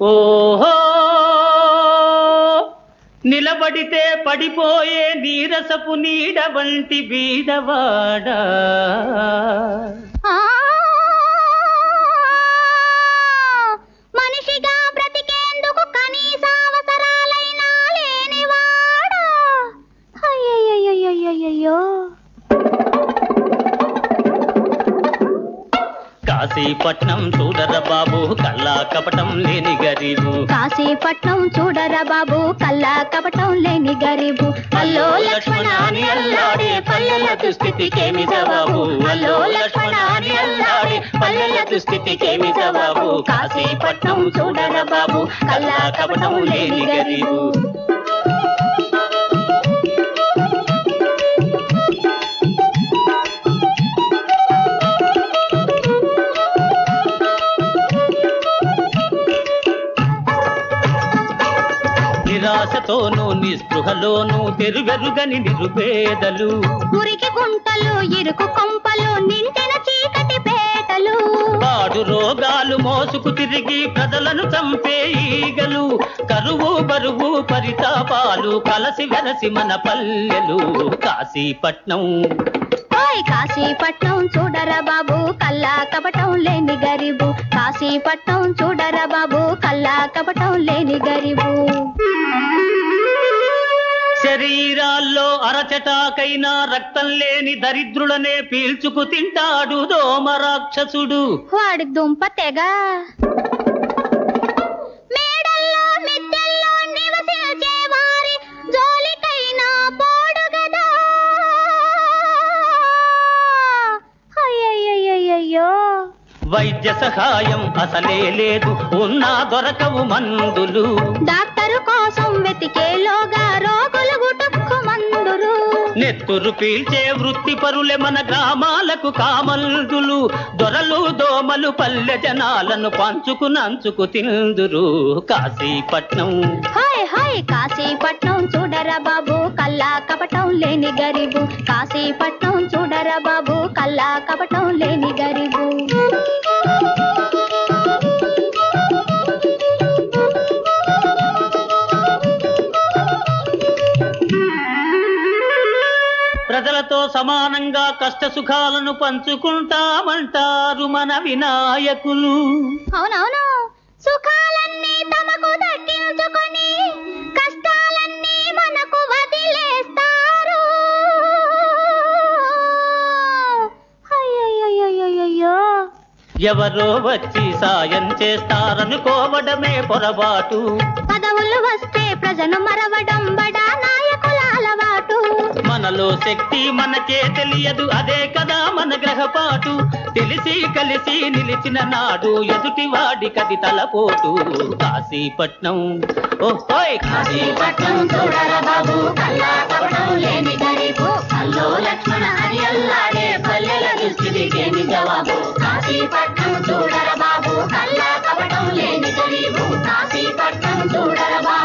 ఓహో నిలబడితే పడిపోయే నీరసపు నీడ వంటి బీదవాడా ఆ మనిషిగా బ్రతికేందుకు కనీస అవసరాలైనా లేనివాడా అయ్యయ్యయ్యయ్యయ్యో కాశీపట్నం చూడర బాబు కల్లా కపటం లేని గరీబు కాశీపట్నం చూడరా బాబు కల్లా కపటం లేని గరీబు అల్లో లక్ష్మణ అని అల్లాడే పల్లెల దుస్థితికేమి జవాబు అల్లో లక్ష్మణ అని అల్లాడే పల్లెల దుస్థితికేమి జవాబు కాశీపట్నం చూడరా బాబు కల్లా కపటం లేని గరీబు నిరాశతోనూ నిస్పృహలోనూ తెరువెరుగని నిరుపేదలు మురికి గుంటలు ఇరుకు కొంపలు నిండిన చీకటి పేటలు పాడు రోగాలు మోసుకు తిరిగి ప్రజలను చంపే ఈగలు కరువు బరువు పరితాపాలు కలసి వెలసి మన పల్లెలు కాశీపట్నం ఓయ్ కాశీపట్నం చూడరా బాబు కల్లా కపటం లేని గరీబు కాశీపట్నం చూడరా బాబు కల్లా కపటం లేని గరీబు శరీరాల్లో అరచటాకైనా రక్తం లేని దరిద్రులనే పీల్చుకు తింటాడు దోమ రాక్షసుడు వాడి దుంప తెగ మేడల్లో మిద్దెల్లో నివసించే వారి జోలికైనా పోడు గదా అయ్యయ్యయ్యయ్యో వైద్య సహాయం అసలే లేదు ఉన్నా దొరకవు మందులు డాక్టరు కోసం వెతికేలోగా రోగులు గుటుక్కు మందురు నెత్తురు పీల్చే వృత్తి పరులే మన గ్రామాలకు కామల్దులు దొరలు దోమలు పల్లె జనాలను పంచుకు నంచుకు తిందురు కాశీపట్నం హాయ్ హాయ్ కాశీపట్నం చూడరా బాబు కల్లా కపటం లేని గరీబు కాశీపట్నం చూడరా బాబు కల్లా కపటం లేని గరీబు ప్రజలతో సమానంగా కష్ట సుఖాలను పంచుకుంటామంటారు మన వినాయకులు అవునవును సుఖాలన్నీ తమకు దక్కించుకొని కష్టాలన్నీ మనకు వదిలేస్తారు అయ్యయ్యయ్యయ్యయ్యో ఎవరో వచ్చి సాయం చేస్తారనుకోవడమే పొరపాటు పదవులు వస్తే ప్రజను మరవడం బడా నాయకుల అలవాటు మనలో శక్తి మనకే తెలియదు అదే కదా మన గ్రహపాటు తెలిసి కలిసి నిలిచిన నాడు ఎదుటి వాడి కది తలపోటు కాశీపట్నం ఓహోయ్ కాశీపట్నం చూడరా బాబు కల్లా కపటం లేని గరీబు అల్లో లక్ష్మణ అని అల్లాడే పల్లెల దుస్థితికేమి జవాబు కాశీపట్నం చూడరా బాబు కల్లా కపటం లేని గరీబు కాశీపట్నం చూడరా బాబు